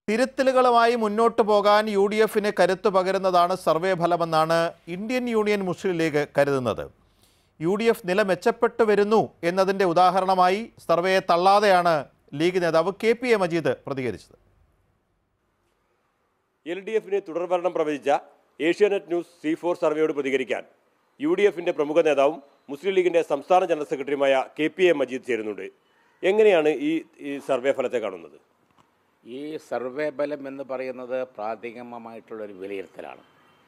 തിരുത്തലുകളുമായി മുന്നോട്ട് പോകാൻ U D എഫിന് കരുത്തു പകരുന്നതാണ് സർവേ ഫലമെന്നാണ് ഇന്ത്യൻ യൂണിയൻ മുസ്ലിം ലീഗ് കരുതുന്നത് യു ഡി എഫ് നില മെച്ചപ്പെട്ടു വരുന്നു എന്നതിൻ്റെ ഉദാഹരണമായി സർവേയെ തള്ളാതെയാണ് ലീഗ് നേതാവ് കെ പി എ മജീദ് പ്രതികരിച്ചത് എൽ ഡി എഫിന് തുടർഭരണം പ്രവചിച്ച ഏഷ്യാനെറ്റ് ന്യൂസ് സി ഫോർ സർവേയോട് പ്രതികരിക്കാൻ യു ഡി എഫിന്റെ പ്രമുഖ നേതാവും മുസ്ലിം ലീഗിന്റെ സംസ്ഥാന ജനറൽ സെക്രട്ടറിയുമായ കെ പി എ മജീദ് ചേരുന്നുണ്ട് എങ്ങനെയാണ് ഈ ഈ സർവേ ഫലത്തെ കാണുന്നത് ഈ സർവേ ബലം എന്ന് പറയുന്നത് പ്രാഥമികമായിട്ടുള്ളൊരു വിലയിരുത്തലാണ്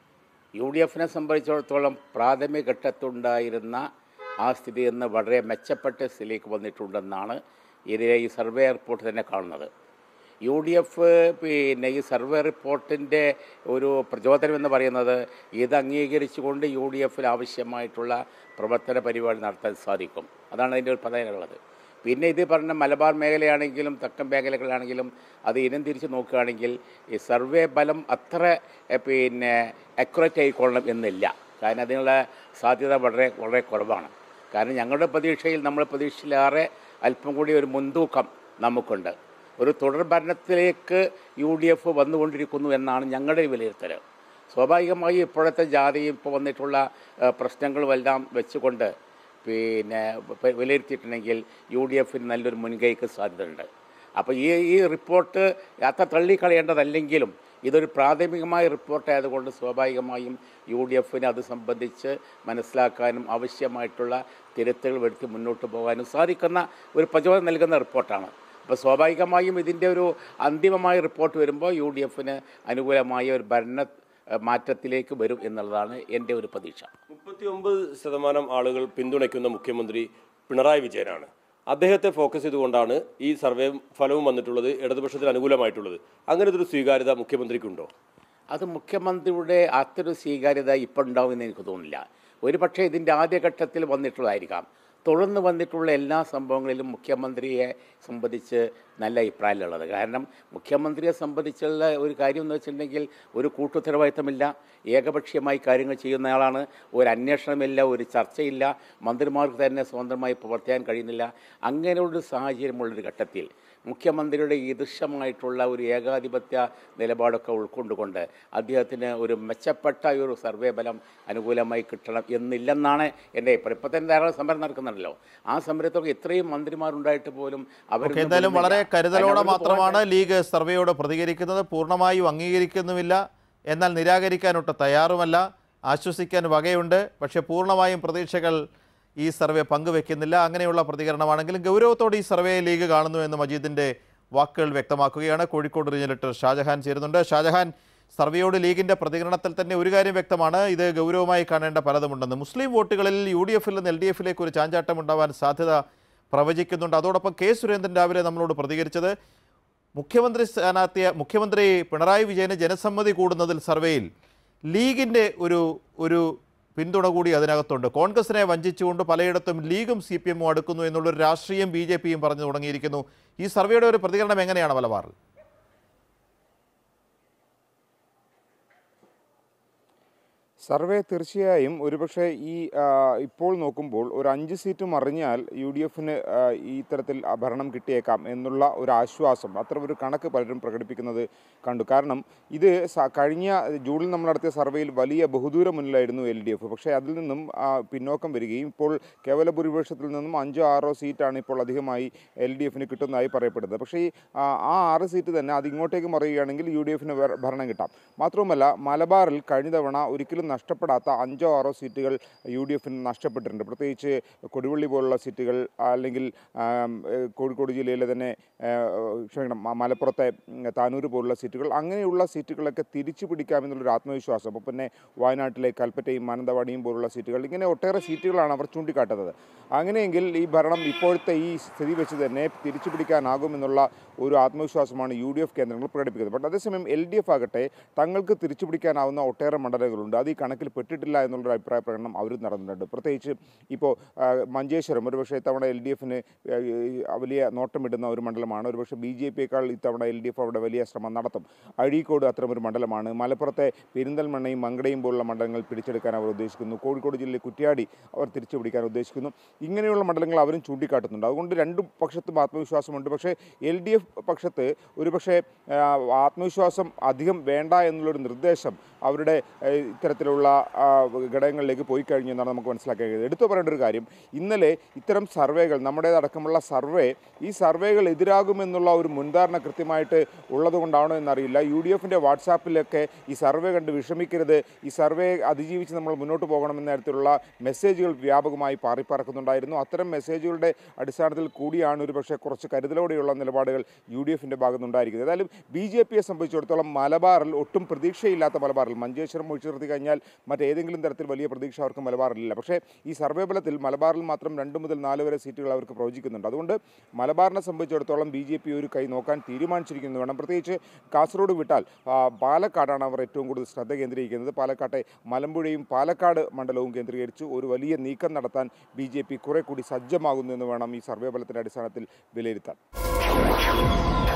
യു ഡി എഫിനെ സംബന്ധിച്ചിടത്തോളം പ്രാഥമിക ഘട്ടത്തുണ്ടായിരുന്ന ആ സ്ഥിതി നിന്ന് വളരെ മെച്ചപ്പെട്ട സ്ഥിതിയിലേക്ക് വന്നിട്ടുണ്ടെന്നാണ് ഇതിലെ ഈ സർവേ റിപ്പോർട്ട് തന്നെ കാണുന്നത് യു ഡി എഫ് പിന്നെ ഈ സർവേ റിപ്പോർട്ടിൻ്റെ ഒരു പ്രചോദനം എന്ന് പറയുന്നത് ഇത് അംഗീകരിച്ചുകൊണ്ട് യു ഡി എഫിൽ ആവശ്യമായിട്ടുള്ള പ്രവർത്തന പരിപാടി നടത്താൻ സാധിക്കും അതാണ് അതിൻ്റെ ഒരു പ്രധാനമുള്ളത് പിന്നെ ഇത് പറഞ്ഞ മലബാർ മേഖലയാണെങ്കിലും തെക്കൻ മേഖലകളാണെങ്കിലും അത് ഇനം തിരിച്ച് നോക്കുകയാണെങ്കിൽ ഈ സർവേ ബലം അത്ര എ, പിന്നെ അക്യുറേറ്റ് ആയിക്കൊള്ളണം എന്നില്ല കാരണം അതിനുള്ള സാധ്യത വളരെ വളരെ കുറവാണ് കാരണം ഞങ്ങളുടെ പ്രതീക്ഷയിൽ നമ്മുടെ പ്രതീക്ഷയിലേറെ അല്പം കൂടി ഒരു മുൻതൂക്കം നമുക്കുണ്ട് ഒരു തുടർ ഭരണത്തിലേക്ക് യു ഡി എഫ് വന്നുകൊണ്ടിരിക്കുന്നു എന്നാണ് ഞങ്ങളുടെ ഒരു വിലയിരുത്തൽ സ്വാഭാവികമായി ഇപ്പോഴത്തെ ജാതിയും ഇപ്പോൾ വന്നിട്ടുള്ള ഏഹ്, പ്രശ്നങ്ങളുമെല്ലാം വെച്ചുകൊണ്ട് പിന്നെ പ- വിലയിരുത്തിയിട്ടുണ്ടെങ്കിൽ യു ഡി എഫിന് നല്ലൊരു മുൻകൈക്ക് സാധ്യതയുണ്ട് അപ്പോൾ ഈ ഈ റിപ്പോർട്ട് അത്ര തള്ളിക്കളയേണ്ടതല്ലെങ്കിലും ഇതൊരു പ്രാഥമികമായ റിപ്പോർട്ട് ആയതുകൊണ്ട് സ്വാഭാവികമായും യു ഡി എഫിന് അത് സംബന്ധിച്ച് മനസ്സിലാക്കാനും ആവശ്യമായിട്ടുള്ള തിരുത്തുകൾ വരുത്തി മുന്നോട്ട് പോകാനും സാധിക്കുന്ന ഒരു പ്രചോദനം നൽകുന്ന റിപ്പോർട്ടാണ് അപ്പോൾ സ്വാഭാവികമായും ഇതിൻ്റെ ഒരു അന്തിമമായ റിപ്പോർട്ട് വരുമ്പോൾ യു ഡി എഫിന് അനുകൂലമായ ഒരു ഭരണ ഏഹ്, മാറ്റത്തിലേക്ക് വരും എന്നുള്ളതാണ് എൻ്റെ ഒരു പ്രതീക്ഷ മുപ്പത്തി ഒമ്പത് ശതമാനം ആളുകൾ പിന്തുണയ്ക്കുന്ന മുഖ്യമന്ത്രി പിണറായി വിജയനാണ് അദ്ദേഹത്തെ ഫോക്കസ് ചെയ്തുകൊണ്ടാണ് ഈ സർവേ ഫലവും വന്നിട്ടുള്ളത് ഇടതുപക്ഷത്തിന് അനുകൂലമായിട്ടുള്ളത് അങ്ങനത്തെ ഒരു സ്വീകാര്യത മുഖ്യമന്ത്രിക്കുണ്ടോ അത് മുഖ്യമന്ത്രിയുടെ അത്തരം സ്വീകാര്യത ഇപ്പോൾ ഉണ്ടാവുമെന്ന് എനിക്ക് തോന്നുന്നില്ല ഒരു പക്ഷേ ഇതിൻ്റെ ആദ്യഘട്ടത്തിൽ വന്നിട്ടുള്ളതായിരിക്കാം തുടർന്ന് വന്നിട്ടുള്ള എല്ലാ സംഭവങ്ങളിലും മുഖ്യമന്ത്രിയെ സംബന്ധിച്ച് നല്ല അഭിപ്രായമുള്ളത് കാരണം മുഖ്യമന്ത്രിയെ സംബന്ധിച്ചുള്ള ഒരു കാര്യം എന്ന് വെച്ചിട്ടുണ്ടെങ്കിൽ ഒരു കൂട്ടുത്തരവാദിത്തമില്ല ഏകപക്ഷീയമായി കാര്യങ്ങൾ ചെയ്യുന്നയാളാണ് ഒരു അന്വേഷണമില്ല ഒരു ചർച്ചയില്ല മന്ത്രിമാർക്ക് തന്നെ സ്വതന്ത്രമായി പ്രവർത്തിക്കാൻ കഴിയുന്നില്ല അങ്ങനെയുള്ളൊരു സാഹചര്യമുള്ളൊരു ഘട്ടത്തിൽ മുഖ്യമന്ത്രിയുടെ ഈദൃശമായിട്ടുള്ള ഒരു ഏകാധിപത്യ നിലപാടൊക്കെ ഉൾക്കൊണ്ടുകൊണ്ട് അദ്ദേഹത്തിന് ഒരു മെച്ചപ്പെട്ട ഒരു സർവേ ബലം അനുകൂലമായി കിട്ടണം എന്നില്ലെന്നാണ് എൻ്റെ അഭിപ്രായം ഇപ്പം തന്നെ ധാരാളം സമരം നടക്കുന്നുണ്ടല്ലോ ആ സമരത്തൊക്കെ ഇത്രയും മന്ത്രിമാരുണ്ടായിട്ട് പോലും അവർ ഓക്കെ എന്തായാലും വളരെ കരുതലോടെ മാത്രമാണ് ലീഗ് സർവേയോട് പ്രതികരിക്കുന്നത് പൂർണ്ണമായും അംഗീകരിക്കുന്നുമില്ല എന്നാൽ നിരാകരിക്കാനൊട്ട് തയ്യാറുമല്ല ആശ്വസിക്കാൻ വകയുണ്ട് പക്ഷേ പൂർണ്ണമായും പ്രതീക്ഷകൾ ഈ സർവേ പങ്കുവെക്കുന്നില്ല അങ്ങനെയുള്ള പ്രതികരണമാണെങ്കിലും ഗൗരവത്തോടെ ഈ സർവേ ലീഗ് കാണുന്നു എന്ന് മജീദിൻ്റെ വാക്കുകൾ വ്യക്തമാക്കുകയാണ് കോഴിക്കോട് റീജിയൻ എഡിറ്റർ ഷാജഹാൻ ചേരുന്നുണ്ട് ഷാജഹാൻ സർവേയോട് ലീഗിൻ്റെ പ്രതികരണത്തിൽ തന്നെ ഒരു കാര്യം വ്യക്തമാണ് ഇത് ഗൗരവമായി കാണേണ്ട പലതുമുണ്ടെന്ന് മുസ്ലിം വോട്ടുകളിൽ യു ഡി എഫിൽ നിന്ന് എൽ ഡി എഫിലേക്ക് ഒരു ചാഞ്ചാട്ടം ഉണ്ടാവാൻ സാധ്യത പ്രവചിക്കുന്നുണ്ട് അതോടൊപ്പം കെ സുരേന്ദ്രൻ രാവിലെ നമ്മളോട് പ്രതികരിച്ചത് മുഖ്യമന്ത്രി സ്ഥാനാർത്ഥിയ മുഖ്യമന്ത്രി പിണറായി വിജയന് ജനസമ്മതി കൂടുന്നതിൽ സർവേയിൽ ലീഗിൻ്റെ ഒരു ഒരു പിന്തുണ കൂടി അതിനകത്തുണ്ട് കോൺഗ്രസിനെ വഞ്ചിച്ചുകൊണ്ട് പലയിടത്തും ലീഗും സി പി എമ്മും അടുക്കുന്നു എന്നുള്ളൊരു രാഷ്ട്രീയം ബി ജെ പിയും പറഞ്ഞു തുടങ്ങിയിരിക്കുന്നു ഈ സർവേയുടെ ഒരു പ്രതികരണം എങ്ങനെയാണ് മലബാറിൽ സർവേ തീർച്ചയായും ഒരുപക്ഷെ ഈ ആ, ഇപ്പോൾ നോക്കുമ്പോൾ ഒരു അഞ്ച് സീറ്റ് മറിഞ്ഞാൽ യു ഡി എഫിന് ഈ തരത്തിൽ ആ ഭരണം കിട്ടിയേക്കാം എന്നുള്ള ഒരു ആശ്വാസം അത്ര ഒരു കണക്ക് പലരും പ്രകടിപ്പിക്കുന്നത് കണ്ടു കാരണം ഇത് സ- കഴിഞ്ഞ ജൂണിൽ നമ്മൾ നടത്തിയ സർവേയിൽ വലിയ ബഹുദൂരം മുന്നിലായിരുന്നു എൽ ഡി എഫ് പക്ഷേ അതിൽ നിന്നും ആ, പിന്നോക്കം വരികയും ഇപ്പോൾ കേവല ഭൂരിപക്ഷത്തിൽ നിന്നും അഞ്ചോ ആറോ സീറ്റാണ് ഇപ്പോൾ അധികമായി എൽ ഡി എഫിന് കിട്ടുന്നതായി പറയപ്പെടുന്നത് പക്ഷേ ഈ ആ ആ ആറ് സീറ്റ് തന്നെ അത് ഇങ്ങോട്ടേക്ക് മറിയുകയാണെങ്കിൽ യു ഡി എഫിന് ഭരണം കിട്ടാം മാത്രവുമല്ല മലബാറിൽ കഴിഞ്ഞ തവണ ഒരിക്കലും നഷ്ടപ്പെടാത്ത അഞ്ചോ ആറോ സീറ്റുകൾ യു ഡി എഫിന് നഷ്ടപ്പെട്ടിട്ടുണ്ട് പ്രത്യേകിച്ച് കൊടുവള്ളി പോലുള്ള സീറ്റുകൾ അല്ലെങ്കിൽ ആം, ഏഹ്, കോഴിക്കോട് ജില്ലയിലെ തന്നെ ഏഹ്, ക്ഷമിക്കണം മ- മലപ്പുറത്തെ ഉം, താനൂർ പോലുള്ള സീറ്റുകൾ അങ്ങനെയുള്ള സീറ്റുകളൊക്കെ തിരിച്ചു പിടിക്കാമെന്നുള്ളൊരു ആത്മവിശ്വാസം അപ്പോൾ പിന്നെ വയനാട്ടിലെ കൽപ്പറ്റയും മാനന്തവാടിയും പോലുള്ള സീറ്റുകൾ ഇങ്ങനെ ഒട്ടേറെ സീറ്റുകളാണ് അവർ ചൂണ്ടിക്കാട്ടുന്നത് അങ്ങനെയെങ്കിൽ ഈ ഭരണം ഇപ്പോഴത്തെ ഈ സ്ഥിതി വെച്ച് തന്നെ തിരിച്ചു പിടിക്കാനാകുമെന്നുള്ള ഒരു ആത്മവിശ്വാസമാണ് യു ഡി എഫ് കേന്ദ്രങ്ങൾ പ്രകടിപ്പിക്കുന്നത് ബട്ട് അതേസമയം എൽ ഡി എഫ് ആകട്ടെ തങ്ങൾക്ക് തിരിച്ചു പിടിക്കാനാവുന്ന ഒട്ടേറെ മണ്ഡലങ്ങളുണ്ട് അത് ഈ കണക്കിൽ പെട്ടിട്ടില്ല എന്നുള്ളൊരു അഭിപ്രായ പ്രകടനം അവരും നടന്നിട്ടുണ്ട് പ്രത്യേകിച്ച് ഇപ്പോൾ മഞ്ചേശ്വരം ഒരുപക്ഷെ ഇത്തവണ എൽ ഡി എഫിന് വലിയ നോട്ടമിടുന്ന ഒരു മണ്ഡലമാണ് ഒരുപക്ഷെ ബി ജെ പിയേക്കാൾ ഇത്തവണ എൽ ഡി എഫ് അവിടെ വലിയ ശ്രമം നടത്തും അഴീക്കോട് അത്തരമൊരു മണ്ഡലമാണ് മലപ്പുറത്തെ പെരിന്തൽമണ്ണയും മങ്കടയും പോലുള്ള മണ്ഡലങ്ങൾ പിടിച്ചെടുക്കാൻ അവർ ഉദ്ദേശിക്കുന്നു കോഴിക്കോട് ജില്ലയിലെ കുറ്റ്യാടി അവർ തിരിച്ചു പിടിക്കാൻ ഉദ്ദേശിക്കുന്നു ഇങ്ങനെയുള്ള മണ്ഡലങ്ങൾ അവരും ചൂണ്ടിക്കാട്ടുന്നുണ്ട് അതുകൊണ്ട് രണ്ടു പക്ഷത്തും ആത്മവിശ്വാസമുണ്ട് പക്ഷേ എൽ ഡി എഫ് പക്ഷത്ത് ഒരുപക്ഷെ ആ, ആത്മവിശ്വാസം അധികം വേണ്ട എന്നുള്ളൊരു നിർദ്ദേശം അവരുടെ ഏ, ഇത്തരത്തിലുള്ള ആ, ഘടകങ്ങളിലേക്ക് പോയി കഴിഞ്ഞു എന്നാണ് നമുക്ക് മനസ്സിലാക്കാൻ കഴിയുന്നത് എടുത്തു പറയേണ്ട ഒരു കാര്യം ഇന്നലെ ഇത്തരം സർവേകൾ നമ്മുടേതടക്കമുള്ള സർവേ ഈ സർവേകൾ എതിരാകുമെന്നുള്ള ഒരു മുൻധാരണ കൃത്യമായിട്ട് ഉള്ളതുകൊണ്ടാണോ എന്നറിയില്ല യു ഡി എഫിൻ്റെ വാട്സാപ്പിലൊക്കെ ഈ സർവേ കണ്ട് വിഷമിക്കരുത് ഈ സർവേ അതിജീവിച്ച് നമ്മൾ മുന്നോട്ട് പോകണമെന്ന തരത്തിലുള്ള മെസ്സേജുകൾ വ്യാപകമായി പാറിപ്പറക്കുന്നുണ്ടായിരുന്നു അത്തരം മെസ്സേജുകളുടെ അടിസ്ഥാനത്തിൽ കൂടിയാണ് ഒരു പക്ഷേ കുറച്ച് കരുതലോടെയുള്ള നിലപാടുകൾ യു ഡി എഫിൻ്റെ ഭാഗത്തുനിന്നുണ്ടായിരിക്കുന്നത് ഏതായാലും ബി ജെ പിയെ സംബന്ധിച്ചിടത്തോളം മലബാറിൽ ഒട്ടും പ്രതീക്ഷയില്ലാത്ത മലബാറിൽ മഞ്ചേശ്വരം ഒഴിച്ചു നിർത്തി കഴിഞ്ഞാൽ മറ്റേതെങ്കിലും തരത്തിൽ വലിയ പ്രതീക്ഷ അവർക്ക് മലബാറിലില്ല പക്ഷേ ഈ സർവേ ഫലത്തിൽ മലബാറിൽ മാത്രം രണ്ട് മുതൽ നാല് വരെ സീറ്റുകൾ അവർക്ക് പ്രവചിക്കുന്നുണ്ട് അതുകൊണ്ട് മലബാറിനെ സംബന്ധിച്ചിടത്തോളം ബി ജെ പി ഒരു കൈ നോക്കാൻ തീരുമാനിച്ചിരിക്കുന്നു വേണം പ്രത്യേകിച്ച് കാസർഗോഡ് വിട്ടാൽ ആ, പാലക്കാടാണ് അവർ ഏറ്റവും കൂടുതൽ ശ്രദ്ധ കേന്ദ്രീകരിക്കുന്നത് പാലക്കാട്ടെ മലമ്പുഴയും പാലക്കാട് മണ്ഡലവും കേന്ദ്രീകരിച്ച് ഒരു വലിയ നീക്കം നടത്താൻ ബി ജെ പി കുറെ കൂടി സജ്ജമാകുന്നു എന്ന് വേണം ഈ സർവേ ഫലത്തിൻ്റെ അടിസ്ഥാനത്തിൽ വിലയിരുത്താൻ